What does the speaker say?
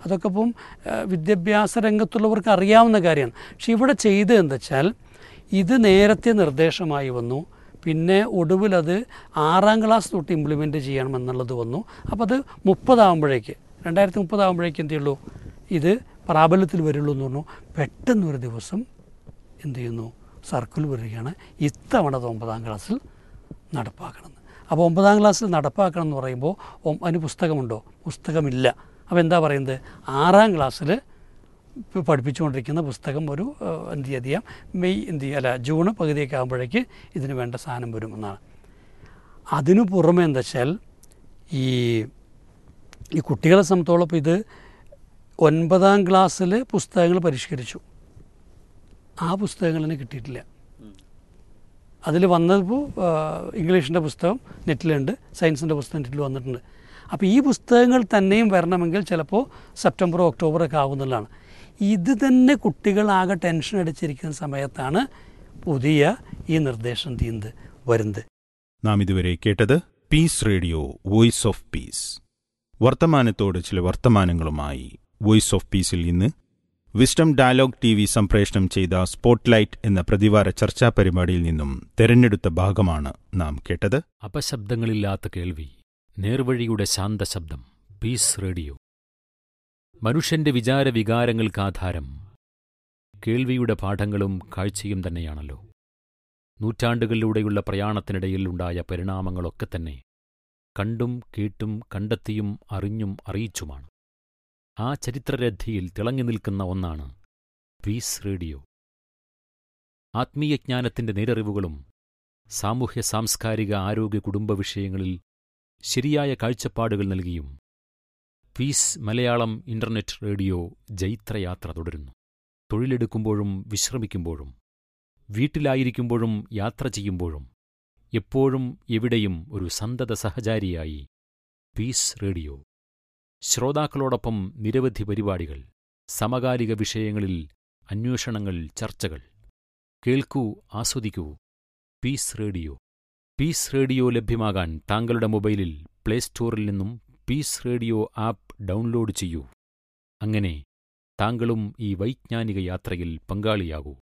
അതൊക്കെ ഇപ്പം ആ, വിദ്യാഭ്യാസ രംഗത്തുള്ളവർക്ക് അറിയാവുന്ന കാര്യമാണ് പക്ഷെ ഇവിടെ ചെയ്തത് എന്താ വെച്ചാൽ ഇത് നേരത്തെ നിർദ്ദേശമായി വന്നു പിന്നെ ഒടുവിൽ അത് ആറാം ക്ലാസ് തൊട്ട് ഇംപ്ലിമെൻറ്റ് ചെയ്യണം എന്നുള്ളത് വന്നു അപ്പോൾ അത് മുപ്പതാകുമ്പോഴേക്ക് രണ്ടായിരത്തി മുപ്പതാകുമ്പോഴേക്ക് എന്ത് ചെയ്യുള്ളൂ ഇത് പ്രാബല്യത്തിൽ വരുള്ളൂ എന്ന് പറഞ്ഞു പെട്ടെന്ന് ഒരു ദിവസം എന്ത് ചെയ്യുന്നു സർക്കിൾ വരികയാണ് ഇത്തവണ അത് ഒമ്പതാം ക്ലാസ്സിൽ നടപ്പാക്കണമെന്ന് അപ്പോൾ ഒമ്പതാം ക്ലാസ്സിൽ നടപ്പാക്കണം എന്ന് പറയുമ്പോൾ ഒ- അതിന് പുസ്തകമുണ്ടോ പുസ്തകമില്ല അപ്പോൾ എന്താ പറയുന്നത് ആറാം ക്ലാസ്സിൽ ഇപ്പോൾ പഠിപ്പിച്ചുകൊണ്ടിരിക്കുന്ന പുസ്തകം ഒരു ഏഹ്, എന്ത് ചെയ്യാം മെയ് എന്ത് ചെയ്യുക അല്ല ജൂൺ പകുതിയൊക്കെ ആകുമ്പോഴേക്ക് ഇതിന് വേണ്ട സാധനം വരുമെന്നാണ് അതിനു പുറമെ എന്താ വെച്ചാൽ ഈ ഈ കുട്ടികളെ സംബന്ധിച്ചോളം ഇപ്പോൾ ഇത് ഒൻപതാം ക്ലാസ്സിൽ പുസ്തകങ്ങൾ പരിഷ്കരിച്ചു ആ പുസ്തകങ്ങൾ തന്നെ കിട്ടിയിട്ടില്ല അതിൽ വന്നപ്പോൾ ഇംഗ്ലീഷിൻ്റെ പുസ്തകം നെറ്റിലുണ്ട് സയൻസിൻ്റെ പുസ്തകം നെറ്റിൽ വന്നിട്ടുണ്ട് അപ്പോൾ ഈ പുസ്തകങ്ങൾ തന്നെയും വരണമെങ്കിൽ ചിലപ്പോൾ സെപ്റ്റംബറോ ഒക്ടോബറോ ഒക്കെ ആവുന്നതാണ് ഇത് തന്നെ കുട്ടികളാകെ ടെൻഷൻ അടിച്ചിരിക്കുന്ന സമയത്താണ് പുതിയ ഈ നിർദ്ദേശം തീർന്ന് വരുന്നത് നാം ഇതുവരെ കേട്ടത് peace radio voice of peace വർത്തമാനത്തോട് ചില വർത്തമാനങ്ങളുമായി വോയിസ് ഓഫ് പീസിൽ ഇന്ന് വിസ്ഡം ഡയലോഗ് ടി വി സംപ്രേഷണം ചെയ്ത സ്പോട്ട്ലൈറ്റ് എന്ന പ്രതിവാര ചർച്ചാ പരിപാടിയിൽ നിന്നും തെരഞ്ഞെടുത്ത ഭാഗമാണ് നാം കേട്ടത് അപശബ്ദങ്ങളില്ലാത്ത കേൾവി നേർവഴിയുടെ ശാന്തശബ്ദം പീസ് റേഡിയോ മനുഷ്യന്റെ വിചാരവികാരങ്ങൾക്കാധാരം കേൾവിയുടെ പാഠങ്ങളും കാഴ്ചയും തന്നെയാണല്ലോ നൂറ്റാണ്ടുകളിലൂടെയുള്ള പ്രയാണത്തിനിടയിൽ ഉണ്ടായ പരിണാമങ്ങളൊക്കെ തന്നെ കണ്ടും കേട്ടും കണ്ടെത്തിയും അറിഞ്ഞും അറിയിച്ചുമാണ് ആ ചരിത്രരഥിയിൽ തിളങ്ങി നിൽക്കുന്ന ഒന്നാണ് പീസ് റേഡിയോ ആത്മീയജ്ഞാനത്തിന്റെ നേരറിവുകളും സാമൂഹ്യ സാംസ്കാരിക ആരോഗ്യ കുടുംബ വിഷയങ്ങളിൽ ശരിയായ കാഴ്ചപ്പാടുകൾ നൽകിയും പീസ് മലയാളം ഇന്റർനെറ്റ് റേഡിയോ ജൈത്രയാത്ര തുടരുന്നു തൊഴിലെടുക്കുമ്പോഴും വിശ്രമിക്കുമ്പോഴും വീട്ടിലായിരിക്കുമ്പോഴും യാത്ര ചെയ്യുമ്പോഴും എപ്പോഴും എവിടെയും ഒരു സന്തത സഹചാരിയായി പീസ് റേഡിയോ ശ്രോതാക്കളോടൊപ്പം നിരവധി പരിപാടികൾ സമകാലിക വിഷയങ്ങളിൽ അന്വേഷണങ്ങൾ ചർച്ചകൾ കേൾക്കൂ ആസ്വദിക്കൂ പീസ് റേഡിയോ പീസ് റേഡിയോ ലഭ്യമാകാൻ താങ്കളുടെ മൊബൈലിൽ പ്ലേ സ്റ്റോറിൽ നിന്നും പീസ് റേഡിയോ ആപ്പ് ഡൗൺലോഡ് ചെയ്യൂ അങ്ങനെ താങ്കളും ഈ വൈജ്ഞാനിക യാത്രയിൽ പങ്കാളിയാകൂ